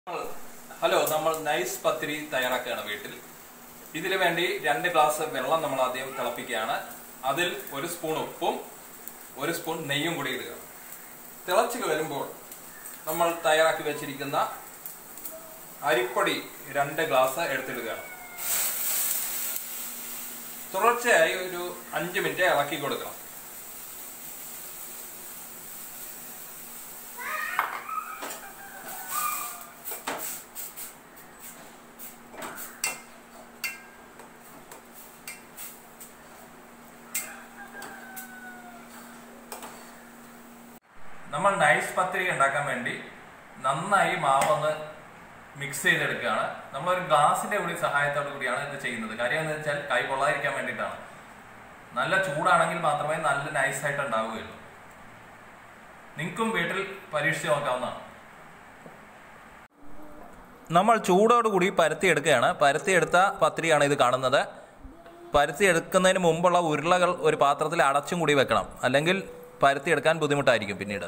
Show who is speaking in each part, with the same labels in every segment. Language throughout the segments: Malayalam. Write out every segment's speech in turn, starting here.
Speaker 1: ഹലോ നമ്മൾ നൈസ് പത്തിരി തയ്യാറാക്കുകയാണ് വീട്ടിൽ ഇതിനു വേണ്ടി രണ്ട് ഗ്ലാസ് വെള്ളം നമ്മൾ ആദ്യം തിളപ്പിക്കുകയാണ് അതിൽ ഒരു സ്പൂൺ ഉപ്പും ഒരു സ്പൂൺ നെയ്യും കൂടി ഇടുക തിളച്ച് വരുമ്പോൾ നമ്മൾ തയ്യാറാക്കി വെച്ചിരിക്കുന്ന അരിപ്പൊടി രണ്ട് ഗ്ലാസ് എടുത്തിടുകയാണ് തുടർച്ചയായി ഒരു അഞ്ച് മിനിറ്റ് ഇളക്കി കൊടുക്കണം നമ്മൾ നൈസ് പത്തിരി ഉണ്ടാക്കാൻ വേണ്ടി നന്നായി മാവൊന്ന് മിക്സ് ചെയ്തെടുക്കുകയാണ് നമ്മളൊരു ഗ്ലാസിന്റെ കൂടി സഹായത്തോടു കൂടിയാണ് ഇത് ചെയ്യുന്നത് കാര്യം എന്ന് വെച്ചാൽ കൈ കൊള്ളാതിരിക്കാൻ വേണ്ടിയിട്ടാണ് നല്ല ചൂടാണെങ്കിൽ മാത്രമേ നല്ല നൈസ് ആയിട്ട് ഉണ്ടാവുകയുള്ളൂ നിങ്ങൾക്കും വീട്ടിൽ പരീക്ഷിച്ച് നോക്കാവുന്നതാണ് നമ്മൾ ചൂടോടുകൂടി പരത്തിയെടുക്കുകയാണ് പരത്തിയെടുത്ത പത്തിരിയാണ് ഇത് കാണുന്നത് പരത്തിയെടുക്കുന്നതിന് മുമ്പുള്ള ഉരുളകൾ ഒരു പാത്രത്തിൽ അടച്ചും കൂടി വെക്കണം അല്ലെങ്കിൽ പരത്തിയെടുക്കാൻ ബുദ്ധിമുട്ടായിരിക്കും പിന്നീട്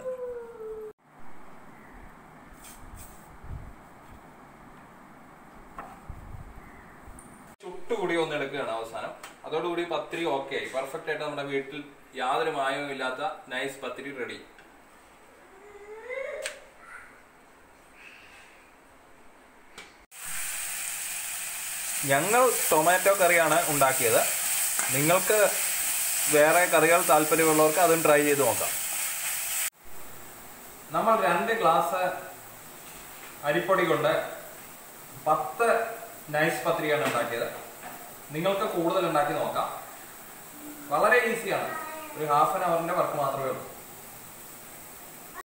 Speaker 1: ചുട്ടുകൂടി ഒന്ന് എടുക്കുകയാണ് അവസാനം അതോടുകൂടി പത്തിരി ഓക്കെ ആയി പെർഫെക്റ്റ് ആയിട്ട് നമ്മുടെ വീട്ടിൽ യാതൊരു മായവും ഇല്ലാത്ത നൈസ് പത്തിരി റെഡി ഞങ്ങൾ ടൊമാറ്റോ കറിയാണ് ഉണ്ടാക്കിയത് നിങ്ങൾക്ക് വേറെ കറികൾ താല്പര്യമുള്ളവർക്ക് അതും ട്രൈ ചെയ്ത് നോക്കാം നമ്മൾ രണ്ട് ഗ്ലാസ് അരിപ്പൊടി കൊണ്ട് പത്ത് നൈസ് പത്രികയാണ് ഉണ്ടാക്കിയത് നിങ്ങൾക്ക് കൂടുതൽ ഉണ്ടാക്കി നോക്കാം വളരെ ഈസിയാണ് ഒരു ഹാഫ് ആൻ അവറിന്റെ വർക്ക് മാത്രമേ ഉള്ളൂ